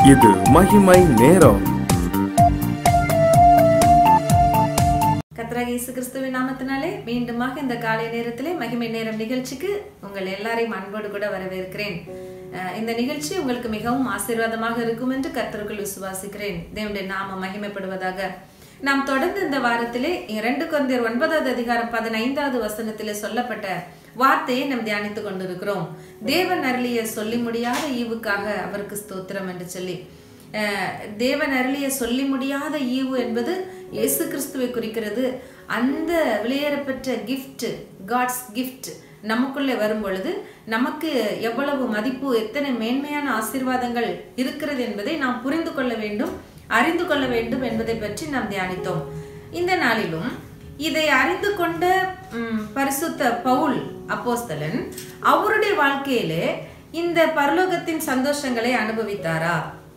இது மகிமை நேரம் கர்த்தராகிய இயேசு கிறிஸ்துவின் நாமத்தினாலே மீண்டுமாக இந்த காலை நேரத்திலே மகிமை நேரம் நிகழ்ச்சிக்கு உங்கள் எல்லாரையும் அன்போடு கூட வரவேற்கிறேன் அஹ் இந்த நிகழ்ச்சி உங்களுக்கு மிகவும் ஆசீர்வாதமாக இருக்கும் என்று கர்த்தருக்குள் விசுவாசிக்கிறேன் தேவனுடைய நாம மகிமைப்படுவதாக நாம் தொடர்ந்து இந்த வாரத்திலே இரண்டு கொந்தியர் ஒன்பதாவது அதிகாரம் பதினைந்தாவது வசனத்திலே சொல்லப்பட்ட வார்த்தையை நாம் தியானித்துக் கொண்டிருக்கிறோம் தேவன் அருளிய சொல்லி முடியாத ஈவுக்காக அவருக்கு ஸ்தோத்திரம் என்று சொல்லி அஹ் தேவன் அருளிய சொல்லி முடியாத ஈவு என்பது இயேசு கிறிஸ்துவை குறிக்கிறது அந்த வெளியேறப்பெற்ற கிஃப்ட் காட்ஸ் கிஃப்ட் நமக்குள்ளே வரும் பொழுது நமக்கு எவ்வளவு மதிப்பு எத்தனை மேன்மையான ஆசீர்வாதங்கள் இருக்கிறது என்பதை நாம் புரிந்து கொள்ள வேண்டும் அறிந்து கொள்ள வேண்டும் என்பதை பற்றி நாம் தியானித்தோம் இந்த நாளிலும் இதை அறிந்து கொண்ட ம், பரிசுத்த பவுல் அப்போஸ்தலன் அவருடைய வாழ்க்கையிலே இந்த பரலோகத்தின் சந்தோஷங்களை அனுபவித்தாரா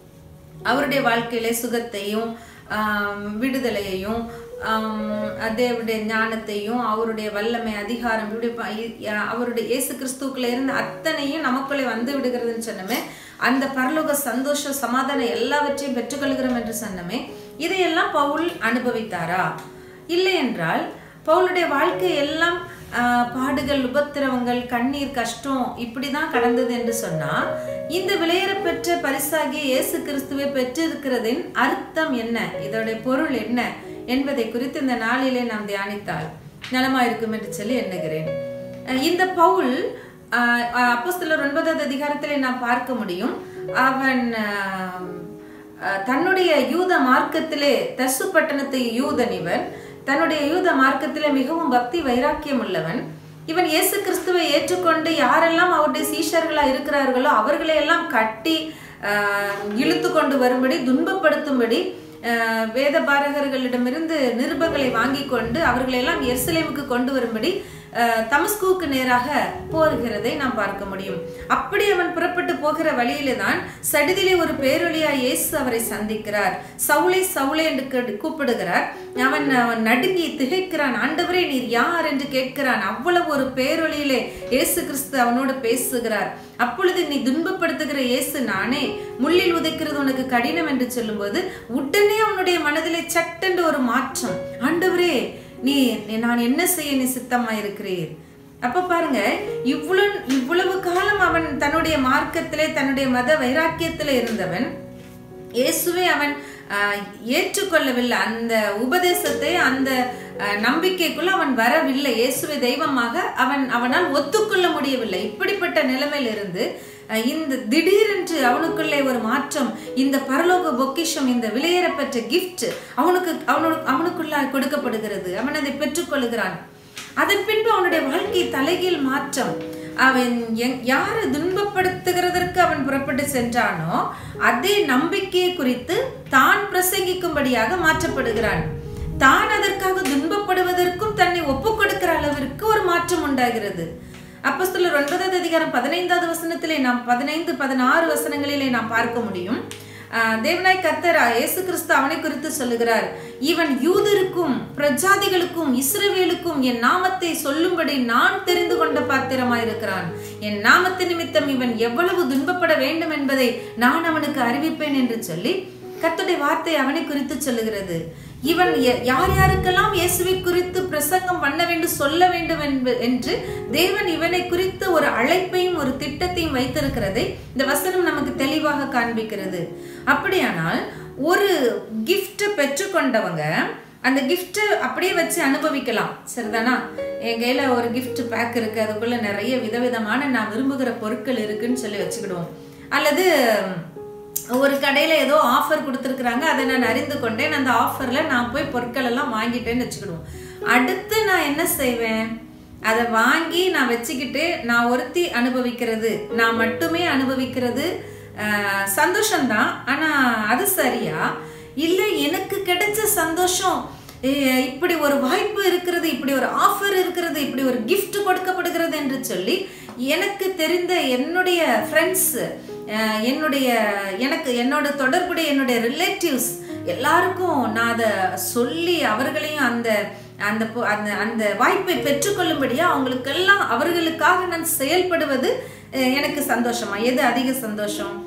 அவருடைய வாழ்க்கையிலே சுகத்தையும் ஆம், விடுதலையையும் ஆம், தேவனுடைய ஞானத்தையும் அவருடைய வல்லமை அதிகாரம் இப்படி ப- இ- அவருடைய இயேசு கிறிஸ்துக்குள்ள இருந்த அத்தனையும் நமக்குள்ளே வந்து விடுகிறதுன்னு சொன்னமே அந்த பரலோக சந்தோஷம் சமாதானம் எல்லாவற்றையும் பெற்றுக்கொள்கிறோம் என்று சொன்னமே இதையெல்லாம் பவுல் அனுபவித்தாரா இல்லை என்றால் பவுலுடைய வாழ்க்கை எல்லாம் ஆஹ், பாடுகள் உபத்திரவங்கள் கண்ணீர் கஷ்டம் இப்படிதான் கடந்தது என்று சொன்னா இந்த விலையேறப்பெற்ற பரிசாகிய இயேசு கிறிஸ்துவை பெற்றிருக்கிறதின் அர்த்தம் என்ன இதோடைய பொருள் என்ன என்பதை குறித்து இந்த நாளிலே நாம் தியானித்தால் நலமாயிருக்கும் என்று சொல்லி எண்ணுகிறேன் அஹ், இந்த பவுல் ஆஹ், அப்போஸ்தலர் ஒன்பதாவது அதிகாரத்திலே நாம் பார்க்க முடியும் அவன் ஆஹ், அஹ் தன்னுடைய யூத மார்க்கத்திலே தர்சு பட்டணத்து யூதன் இவன் தன்னுடைய யூத மார்க்கத்திலே மிகவும் பக்தி வைராக்கியம் உள்ளவன் இவன் இயேசு கிறிஸ்துவை ஏற்றுக்கொண்டு யாரெல்லாம் அவருடைய சீஷர்களா இருக்கிறார்களோ அவர்களை எல்லாம் கட்டி ஆஹ், இழுத்து கொண்டு வரும்படி துன்பப்படுத்தும்படி ஆஹ், வேத பாரகர்களிடமிருந்து நிருபங்களை வாங்கி கொண்டு அவர்களை எல்லாம் எருசலேமுக்கு கொண்டு வரும்படி ஆஹ், தமஸ்குவுக்கு நேராக போகிறதை நாம் பார்க்க முடியும் அப்படி அவன் புறப்பட்டு போகிற வழியிலே தான் சடிதிலே ஒரு பேரொழியா இயேசு அவரை சந்திக்கிறார் சவுளை சவுளை என்று கேட்டு- கூப்பிடுகிறார் அவன் அவன் நடுங்கி திகைக்கிறான் ஆண்டவரே நீர் யார் என்று கேட்கிறான் அவ்வளவு ஒரு பேரொழியிலே இயேசு கிறிஸ்து அவனோடு பேசுகிறார் அப்பொழுது நீ துன்பப்படுத்துகிற இயேசு நானே முள்ளில் உதைக்கிறது உனக்கு கடினம் என்று சொல்லும்போது உடனே அவனுடைய மனதிலே சட்டென்று ஒரு மாற்றம் ஆண்டவரே நீ நீ- நான் என்ன செய்ய நீ சித்தமா இருக்கிறீர் அப்ப பாருங்க இவ்வளவு இவ்வளவு காலம் அவன் தன்னுடைய மார்க்கத்திலே தன்னுடைய மத வைராக்கியத்திலே இருந்தவன் இயேசுவை அவன் ஆஹ், ஏற்றுக்கொள்ளவில்லை அந்த உபதேசத்தை அந்த ஆஹ், நம்பிக்கைக்குள்ள அவன் வரவில்லை இயேசுவை தெய்வமாக அவன் அவனால் ஒத்துக்கொள்ள முடியவில்லை இப்படிப்பட்ட நிலைமையில இருந்து ஆஹ், இந்த திடீரென்று அவனுக்குள்ளே ஒரு மாற்றம் இந்த பரலோக பொக்கிஷம் இந்த விலையேறப்பெற்ற கிஃப்ட் அவனுக்கு அவனு அவனுக்குள்ளாய் கொடுக்கப்படுகிறது அவன் அதை பெற்றுக்கொள்கிறான் அதன் பின்பு அவனுடைய வாழ்க்கை தலைகீழ் மாற்றம் அவன் எங்- யாரை துன்பப்படுத்துகிறதற்கு அவன் புறப்பட்டு சென்றானோ அதே நம்பிக்கையை குறித்து தான் பிரசங்கிக்கும்படியாக மாற்றப்படுகிறான் தான் அதற்காக துன்பப்படுவதற்கும் தன்னை ஒப்புக் கொடுக்கிற அளவிற்கு ஒரு மாற்றம் உண்டாகிறது அப்போஸ்தலர் ஒன்பதாவது அதிகாரம் பதினைந்தாவது வசனத்திலே நாம் பதினைந்து பதினாறு வசனங்களிலே நாம் பார்க்க முடியும் ஆஹ் தேவனாய் கர்த்தர் இயேசு கிறிஸ்து அவனை குறித்து சொல்லுகிறார் இவன் யூதருக்கும் பிரஜாதிகளுக்கும் இஸ்ரவேலுக்கும் என் நாமத்தை சொல்லும்படி நான் தெரிந்து கொண்ட பாத்திரமாயிருக்கிறான் என் நாமத்து நிமித்தம் இவன் எவ்வளவு துன்பப்பட வேண்டும் என்பதை நான் அவனுக்கு அறிவிப்பேன் என்று சொல்லி கர்த்தருடைய வார்த்தை அவனை குறித்து சொல்லுகிறது இவன் ய- யார் யாருக்கெல்லாம் இயேசுவை குறித்து பிரசங்கம் பண்ண வேண்டும் சொல்ல வேண்டும் என்ப- என்று தேவன் இவனை குறித்து ஒரு அழைப்பையும் ஒரு திட்டத்தையும் வைத்திருக்கிறதை இந்த வசனம் நமக்கு தெளிவாக காண்பிக்கிறது அப்படியானால் ஒரு கிஃப்ட் பெற்றுக்கொண்டவங்க அந்த கிஃப்ட்டை அப்படியே வச்சு அனுபவிக்கலாம் சரிதானா என் கையில ஒரு gift பேக் இருக்கு அதுக்குள்ள நிறைய விதவிதமான நான் விரும்புகிற பொருட்கள் இருக்குன்னு சொல்லி வச்சுக்கிடுவோம் அல்லது ஒரு கடையில ஏதோ ஆஃபர் கொடுத்துருக்குறாங்க அதை நான் அறிந்து கொண்டேன் அந்த ஆஃபர்ல நான் போய் பொருட்கள் எல்லாம் வாங்கிட்டேன்னு வச்சுக்கிடுவோம் அடுத்து நான் என்ன செய்வேன் அதை வாங்கி நான் வச்சுக்கிட்டு நான் ஒருத்தி அனுபவிக்கிறது நான் மட்டுமே அனுபவிக்கிறது ஆஹ், சந்தோஷம்தான் ஆனா அது சரியா இல்லை எனக்கு கிடைச்ச சந்தோஷம் ஏ, இப்படி ஒரு வாய்ப்பு இருக்கிறது இப்படி ஒரு ஆஃபர் இருக்கிறது இப்படி ஒரு gift கொடுக்கப்படுகிறது என்று சொல்லி எனக்கு தெரிந்த என்னுடைய ஃப்ரெண்ட்ஸ் என்னுடைய எனக்கு என்னோட தொடர்புடைய என்னுடைய ரிலேட்டிவ்ஸ் எல்லாருக்கும் நான் அதை சொல்லி அவர்களையும் அந்த அந்த பொ- அந்த அந்த வாய்ப்பை பெற்றுக்கொள்ளும்படியா அவங்களுக்கெல்லாம் அவர்களுக்காக நான் செயல்படுவது அஹ், எனக்கு சந்தோஷமா எது அதிக சந்தோஷம்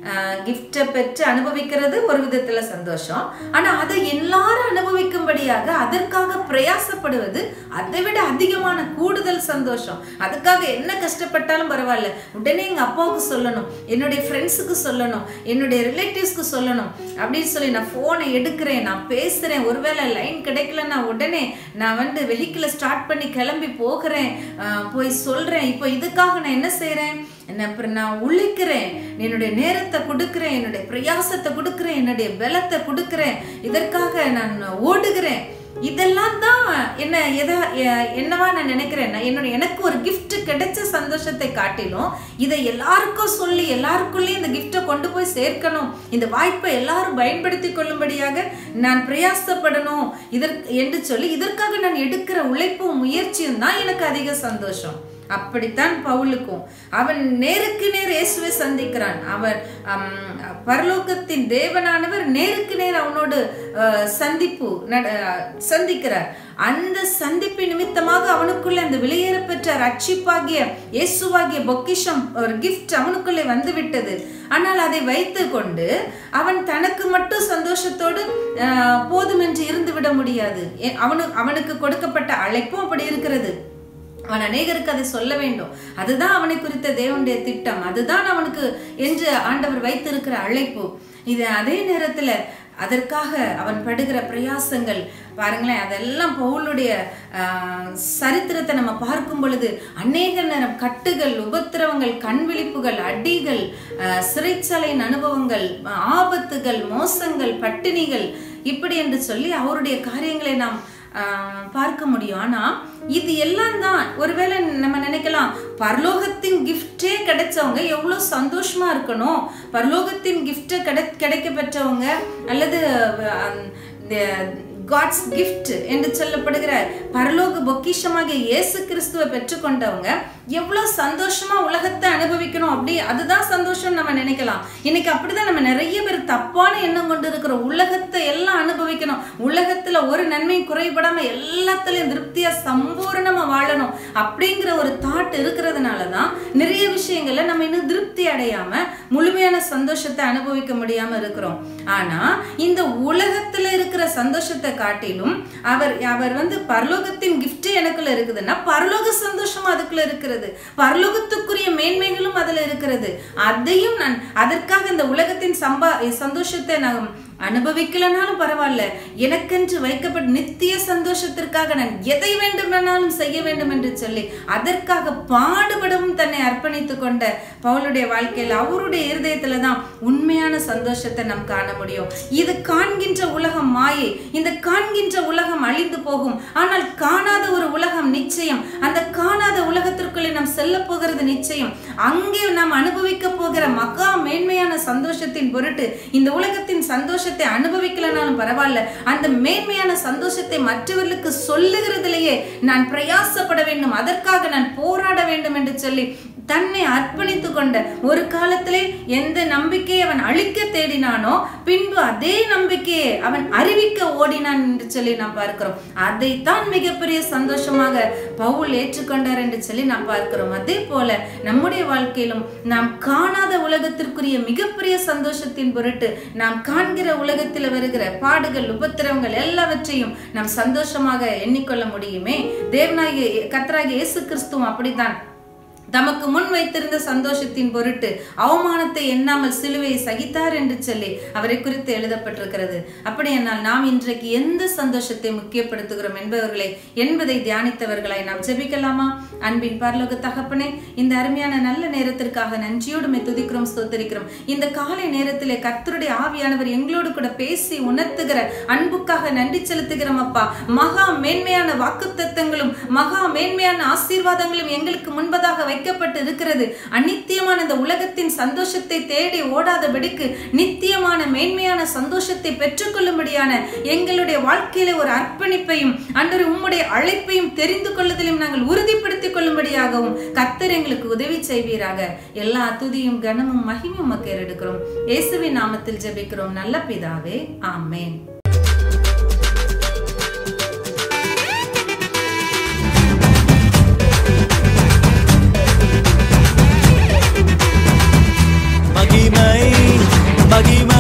கிஃப்டை பெற்று அனுபவிக்கிறது ஒரு விதத்துல சந்தோஷம் ஆனா அதை எல்லாரும் அனுபவிக்கும்படியாக அதற்காக பிரயாசப்படுவது அதை விட அதிகமான கூடுதல் சந்தோஷம் அதுக்காக என்ன கஷ்டப்பட்டாலும் பரவாயில்ல உடனே எங்க அப்பாவுக்கு சொல்லணும் என்னுடைய ஃப்ரெண்ட்ஸுக்கு சொல்லணும் என்னுடைய ரிலேட்டிவ்ஸ்க்கு சொல்லணும் அப்படின்னு சொல்லி நான் ஃபோனை எடுக்கிறேன் நான் பேசுறேன் ஒருவேளை லைன் கிடைக்கலன்னா உடனே நான் வந்து வெஹிக்கிளை ஸ்டார்ட் பண்ணி கிளம்பி போகிறேன் ஆஹ் போய் சொல்றேன் இப்போ இதுக்காக நான் என்ன செய்றேன் என்ன அப்புறம் நான் உழைக்கிறேன் என்னுடைய நேரத்தை கொடுக்கிறேன் என்னுடைய பிரயாசத்தை கொடுக்கிறேன் என்னுடைய பலத்தை கொடுக்கிறேன் இதற்காக நான் ஓடுகிறேன் இதெல்லாம் தான் என்ன எதா எ- என்னவா நான் நினைக்கிறேன் நான் என்னோட எனக்கு ஒரு gift கிடைச்ச சந்தோஷத்தை காட்டிலும் இதை எல்லாருக்கும் சொல்லி எல்லாருக்குள்ளேயும் இந்த கிஃப்டை கொண்டு போய் சேர்க்கணும் இந்த வாய்ப்பை எல்லாரும் பயன்படுத்தி கொள்ளும்படியாக நான் பிரயாசப்படணும் இதற்கு என்று சொல்லி இதற்காக நான் எடுக்கிற உழைப்பும் முயற்சியும் தான் எனக்கு அதிக சந்தோஷம் அப்படித்தான் பவுலுக்கும் அவன் நேருக்கு நேர் இயேசுவை சந்திக்கிறான் அவன் ஹம், பரலோகத்தின் தேவனானவர் நேருக்கு நேர் அவனோடு அஹ், சந்திப்பு நட- அஹ், சந்திக்கிறார் அந்த சந்திப்பு நிமித்தமாக அவனுக்குள்ள அந்த வெளியேறப்பெற்ற ரட்சிப்பாகிய இயேசுவாகிய பொக்கிஷம் ஒரு கிஃப்ட் அவனுக்குள்ளே வந்து விட்டது ஆனால் அதை வைத்து கொண்டு அவன் தனக்கு மட்டும் சந்தோஷத்தோடு அஹ், போதுமென்று இருந்து விட முடியாது ஏ- அவனு அவனுக்கு கொடுக்கப்பட்ட அழைப்பும் அப்படி இருக்கிறது அவன் அநேகருக்கு அதை சொல்ல வேண்டும் அதுதான் அவனை குறித்த தேவனுடைய திட்டம் அதுதான் அவனுக்கு என்று ஆண்டவர் வைத்திருக்கிற அழைப்பு இது அதே நேரத்துல அதற்காக அவன் படுகிற பிரயாசங்கள் பாருங்களேன் அதெல்லாம் பவுலுடைய ஆஹ், சரித்திரத்தை நம்ம பார்க்கும் பொழுது அநேக நேரம் கட்டுகள் உபத்திரவங்கள் கண்விழிப்புகள் அடிகள் ஆஹ், சிறைச்சாலையின் அனுபவங்கள் ஆபத்துகள் மோசங்கள் பட்டினிகள் இப்படி என்று சொல்லி அவருடைய காரியங்களை நாம் ஆஹ் பார்க்க முடியும் ஆனா இது எல்லாம் தான் ஒருவேளை நம்ம நினைக்கலாம் பரலோகத்தின் கிஃப்டே கிடைச்சவங்க எவ்வளவு சந்தோஷமா இருக்கணும் பரலோகத்தின் கிஃப்ட் கிடை கிடைக்க பெற்றவங்க அல்லது அஹ், இந்த காட்ஸ் கிஃப்ட் என்று சொல்லப்படுகிற பரலோக பொக்கிஷமாகிய இயேசு கிறிஸ்துவை பெற்றுக்கொண்டவங்க எவ்வளவு சந்தோஷமா உலகத்தை அனுபவிக்கணும் அப்படி அதுதான் சந்தோஷம் நம்ம நினைக்கலாம் இன்னைக்கு அப்படிதான் நம்ம நிறைய பேர் தப்பான எண்ணம் கொண்டு இருக்கிறோம் உலகத்தை எல்லாம் அனுபவிக்கணும் உலகத்துல ஒரு நன்மையும் குறைபடாம எல்லாத்துலயும் திருப்தியா சம்பூர்ணமா வாழணும் அப்படிங்கிற ஒரு தாட் இருக்கிறதுனால தான் நிறைய விஷயங்கள்ல நம்ம இன்னும் திருப்தி அடையாம முழுமையான சந்தோஷத்தை அனுபவிக்க முடியாம இருக்கிறோம் ஆனா இந்த உலகத்துல இருக்கிற சந்தோஷத்தை காட்டிலும் அவர் அவர் வந்து பரலோகத்தின் கிஃப்ட் எனக்குள்ள இருக்குதுன்னா பரலோக சந்தோஷம் அதுக்குள்ள இருக்கிறது பரலோகத்துக்குரிய மேன்மைகளும் அதுல இருக்கிறது அதையும் நான் அதற்காக இந்த உலகத்தின் சம்பா சந்தோஷத்தை நான் அனுபவிக்கலனாலும் பரவாயில்ல எனக்கென்று வைக்கப்பட்ட நித்திய சந்தோஷத்திற்காக நான் எதை வேண்டுமானாலும் செய்ய வேண்டும் என்று சொல்லி அதற்காக பாடுபடவும் தன்னை அர்ப்பணித்து கொண்ட பவுலுடைய வாழ்க்கையில் அவருடைய இருதயத்துல தான் உண்மையான சந்தோஷத்தை நாம் காண முடியும் இது காண்கின்ற உலகம் மாயை இந்த காண்கின்ற உலகம் அழிந்து போகும் ஆனால் காணாத ஒரு உலகம் நிச்சயம் அந்த காணாத உலகத்திற்குள்ளே நாம் செல்ல போகிறது நிச்சயம் அங்கே நாம் அனுபவிக்க போகிற மகா மேன்மையான சந்தோஷத்தின் பொருட்டு இந்த உலகத்தின் சந்தோஷத்தை அனுபவிக்கலனாலும் பரவாயில்ல அந்த மேன்மையான சந்தோஷத்தை மற்றவர்களுக்கு சொல்லுகிறதிலேயே நான் பிரயாசப்பட வேண்டும் அதற்காக நான் போராட வேண்டும் என்று சொல்லி தன்னை அர்ப்பணித்து கொண்ட ஒரு காலத்திலே எந்த நம்பிக்கையை அவன் அழிக்க தேடினானோ பின்பு அதே நம்பிக்கையை அவன் அறிவிக்க ஓடினான் என்று சொல்லி நாம் பார்க்கிறோம் அதைத்தான் மிகப்பெரிய சந்தோஷமாக பவுல் ஏற்றுக்கொண்டார் என்று சொல்லி நாம் பார்க்கிறோம் அதே போல நம்முடைய வாழ்க்கையிலும் நாம் காணாத உலகத்திற்குரிய மிகப்பெரிய சந்தோஷத்தின் பொருட்டு நாம் காண்கிற உலகத்தில் வருகிற பாடுகள் உபத்திரவங்கள் எல்லாவற்றையும் நாம் சந்தோஷமாக எண்ணிக்கொள்ள முடியுமே தேவனாகிய கத்தராகிய இயேசு கிறிஸ்துவும் அப்படித்தான் தமக்கு முன் வைத்திருந்த சந்தோஷத்தின் பொருட்டு அவமானத்தை எண்ணாமல் சிலுவையை சகித்தார் என்று சொல்லி அவரை குறித்து எழுதப்பட்டிருக்கிறது அப்படியானால் நாம் இன்றைக்கு எந்த சந்தோஷத்தை முக்கியப்படுத்துகிறோம் என்பவர்களை என்பதை தியானித்தவர்களாய் நாம் ஜெபிக்கலாமா அன்பின் பரலோக தகப்பனே இந்த அருமையான நல்ல நேரத்திற்காக நன்றியோடு மை துதிக்கிறோம் ஸ்தோத்தரிக்கிறோம் இந்த காலை நேரத்திலே கர்த்தருடைய ஆவியானவர் எங்களோடு கூட பேசி உணர்த்துகிற அன்புக்காக நன்றி செலுத்துகிறோம் அப்பா மகா மேன்மையான வாக்குத்தத்தங்களும் மகா மேன்மையான ஆசீர்வாதங்களும் எங்களுக்கு முன்பதாக வைக்கப்பட்டு இருக்கிறது அநித்தியமான இந்த உலகத்தின் சந்தோஷத்தை தேடி ஓடாதபடிக்கு நித்தியமான மேன்மையான சந்தோஷத்தை பெற்றுக்கொள்ளும்படியான எங்களுடைய வாழ்க்கையில ஒரு அர்ப்பணிப்பையும் அன்றொரு உம்முடைய அழைப்பையும் தெரிந்து கொள்ளுதலையும் நாங்கள் உறுதிப்படுத்திக் கொள்ளும்படியாகவும் கர்த்தர் எங்களுக்கு உதவி செய்வீராக எல்லா துதியும் கனமும் மகிமையும் உமக்கு ஏறெடுக்கிறோம் இயேசுவின் நாமத்தில் ஜெபிக்கிறோம் நல்ல பிதாவே ஆமென் மகிமை மகிமை